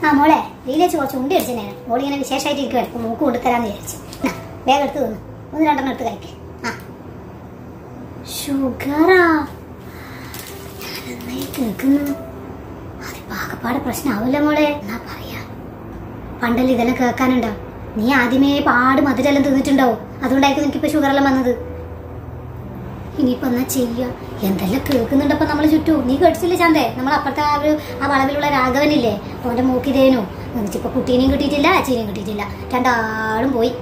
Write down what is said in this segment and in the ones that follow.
ആ മോളെ ലീലേച്ച് കുറച്ച് ഉണ്ടി അടിച്ചേ മോളിങ്ങനെ വിശേഷമായിട്ട് ഇരിക്കുവായിരുന്നു മൂക്ക് കൊണ്ടുതരാന്ന് വിചാരിച്ചു ആ, വേഗം എടുത്ത് തന്നു ഒന്ന് രണ്ടെണ്ണം എടുത്ത് കഴിക്ക് ആ ഷുഗറാ ഞാനെന്നായി കേൾക്കുന്നു അതിപ്പോ ആകപ്പാടെ പ്രശ്നമാവില്ല മോളെ എന്നാ പറയാ പണ്ടല്ലേ ഇതെല്ലാം കേൾക്കാനുണ്ടോ നീ ആദ്യമേ പാട് മധുരെല്ലാം തിന്നിട്ടുണ്ടാവും അതുകൊണ്ടായിരിക്കും നിനക്കിപ്പോ ഷുഗറെല്ലാം വന്നത് ഇനിയിപ്പോ എന്നാ ചെയ്യാ എന്തെല്ലാം കേൾക്കുന്നുണ്ടപ്പോ നമ്മള് ചുറ്റും നീ കേട്ടിട്ടില്ലേ ചാന്തേ നമ്മൾ അപ്പുറത്തെ ആ ഒരു ആ വളവിലുള്ള രാഘവനില്ലേ ഓന്റെ മൂക്കിതേനു എന്നിട്ടിപ്പോ കുട്ടീനെയും കിട്ടിയിട്ടില്ല അച്ഛനെയും കിട്ടിയിട്ടില്ല രണ്ടാളും പോയി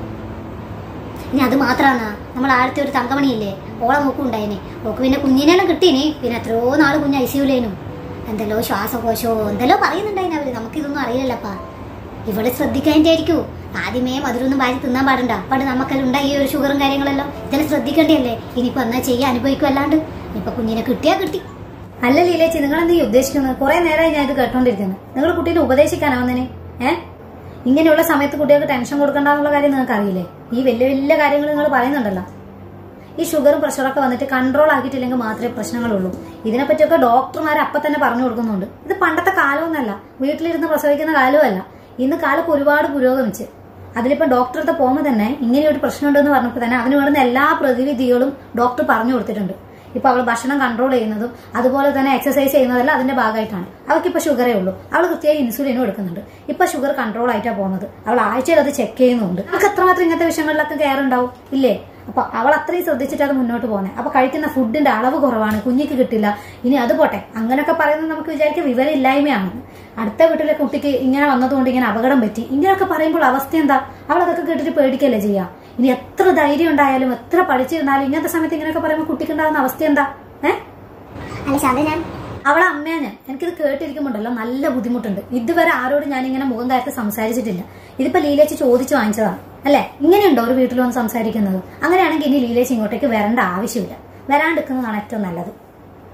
ഇനി അത് മാത്രമാണ് നമ്മൾ ആഴത്തെ ഒരു തങ്കമണിയില്ലേ ഓളെ നോക്കും ഉണ്ടായിന് ഓക്ക് പിന്നെ കുഞ്ഞിനെല്ലാം കിട്ടീനി പിന്നെ എത്രയോ നാള് കുഞ്ഞ് ഐസിയുലേനു എന്തെല്ലോ ശ്വാസകോശോ എന്തെല്ലോ പറയുന്നുണ്ടായിന് അവര് നമുക്കിതൊന്നും അറിയില്ലല്ലപ്പാ ഇവിടെ ശ്രദ്ധിക്കാനായിരിക്കൂ ആദ്യമേ മധുരമൊന്നും വാരി തിന്നാൻ പാടണ്ട പണ്ട് നമുക്കെല്ലാം ഉണ്ടായി ഈ ഒരു ഷുഗറും കാര്യങ്ങളെല്ലാം ഇതെല്ലാം ശ്രദ്ധിക്കണ്ടല്ലേ ഇനിയിപ്പോ എന്നാ ചെയ്യാൻ അനുഭവിക്കും അല്ലാണ്ട് ഇനിയിപ്പോ കുഞ്ഞിനെ കിട്ടിയാ കിട്ടി അല്ല ലീലേച്ചി നിങ്ങൾ എന്ത് ഈ ഉദ്ദേശിക്കുന്നത് കുറെ നേരമായി ഞാൻ ഇത് കേട്ടോണ്ടിരിക്കുന്നത് നിങ്ങൾ കുട്ടീനെ ഉപദേശിക്കാനാവുന്നതിന് ഏ ഇങ്ങനെയുള്ള സമയത്ത് കുട്ടികൾക്ക് ടെൻഷൻ കൊടുക്കണ്ടെന്നുള്ള കാര്യം നിങ്ങൾക്ക് അറിയില്ലേ ഈ വലിയ വലിയ കാര്യങ്ങൾ നിങ്ങൾ പറയുന്നുണ്ടല്ലോ ഈ ഷുഗറും പ്രഷറൊക്കെ വന്നിട്ട് കൺട്രോൾ ആക്കിയിട്ടില്ലെങ്കിൽ മാത്രമേ പ്രശ്നങ്ങളുള്ളൂ ഇതിനെപ്പറ്റിയൊക്കെ ഡോക്ടർമാർ അപ്പം തന്നെ പറഞ്ഞു കൊടുക്കുന്നുണ്ട് ഇത് പണ്ടത്തെ കാലമൊന്നല്ല വീട്ടിലിരുന്ന് പ്രസവിക്കുന്ന കാലവുമല്ല ഇന്ന് കാലത്ത് ഒരുപാട് പുരോഗമിച്ച് അതിലിപ്പം ഡോക്ടറത്തെ പോകുമ്പോൾ തന്നെ ഇങ്ങനെ ഒരു പ്രശ്നമുണ്ടെന്ന് പറഞ്ഞപ്പോൾ തന്നെ അതിന് വേണ്ടുന്ന എല്ലാ പ്രതിവിധികളും ഡോക്ടർ പറഞ്ഞു കൊടുത്തിട്ടുണ്ട് ഇപ്പൊ അവൾ ഭക്ഷണം കൺട്രോൾ ചെയ്യുന്നതും അതുപോലെ തന്നെ എക്സസൈസ് ചെയ്യുന്നതെല്ലാം അതിന്റെ ഭാഗമായിട്ടാണ് അവൾക്ക് ഇപ്പൊ ഷുഗറേ ഉള്ളൂ അവൾ കൃത്യമായി ഇൻസുലിനും എടുക്കുന്നുണ്ട് ഇപ്പൊ ഷുഗർ കൺട്രോൾ ആയിട്ടാണ് പോകുന്നത് അവൾ ആഴ്ചയിൽ അത് ചെക്ക് ചെയ്യുന്നുണ്ട് അവൾക്ക് എത്രമാത്രം ഇങ്ങനത്തെ വിഷയങ്ങളിലൊക്കെ കെയർ ഉണ്ടാവും ഇല്ലേ അപ്പൊ അവൾ അത്രയും ശ്രദ്ധിച്ചിട്ട് അത് മുന്നോട്ട് പോകുന്നത് അപ്പൊ കഴിക്കുന്ന ഫുഡിന്റെ അളവ് കുറവാണ് കുഞ്ഞിക്ക് കിട്ടില്ല ഇനി അത് പോട്ടെ അങ്ങനെയൊക്കെ പറയുന്നത് നമുക്ക് വിചാരിക്കുക വിവരമില്ലായ്മയാണ് അടുത്ത വീട്ടിലെ കുട്ടിക്ക് ഇങ്ങനെ വന്നതുകൊണ്ട് ഇങ്ങനെ അപകടം പറ്റി ഇങ്ങനെയൊക്കെ പറയുമ്പോൾ അവസ്ഥ എന്താ അവൾ അതൊക്കെ കേട്ടിട്ട് പേടിക്കല്ലേ ചെയ്യാ ഇനി എത്ര ധൈര്യം ഉണ്ടായാലും എത്ര പഠിച്ചിരുന്നാലും ഇങ്ങനത്തെ സമയത്ത് ഇങ്ങനെയൊക്കെ പറയുമ്പോൾ കുട്ടിക്ക് ഉണ്ടാകുന്ന അവസ്ഥ എന്താ ഏഹ് അല്ല ശാന്ത ഞാൻ അവളെ അമ്മയാ ഞാൻ എനിക്കിത് കേട്ടിരിക്കുമ്പോണ്ടല്ലോ നല്ല ബുദ്ധിമുട്ടുണ്ട് ഇതുവരെ ആരോട് ഞാൻ ഇങ്ങനെ മുഖം താഴ്ത്തി സംസാരിച്ചിട്ടില്ല ഇതിപ്പോ ലീലേച്ചി ചോദിച്ചു വാങ്ങിച്ചതാണ് അല്ലെ ഇങ്ങനെയുണ്ടോ ഒരു വീട്ടിൽ വന്ന് സംസാരിക്കുന്നത് അങ്ങനെയാണെങ്കിൽ ഇനി ലീലേച്ചി ഇങ്ങോട്ടേക്ക് വരേണ്ട ആവശ്യമില്ല വരാണ്ടിരിക്കുന്നതാണ് ഏറ്റവും നല്ലത്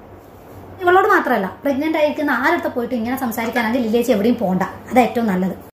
ഇവളോട് മാത്രമല്ല പ്രഗ്നന്റ് ആയിരിക്കുന്ന ആരടുത്ത് പോയിട്ട് ഇങ്ങനെ സംസാരിക്കാനാണെങ്കിൽ ലീലേച്ചി എവിടെയും പോണ്ട അതാ ഏറ്റവും നല്ലത്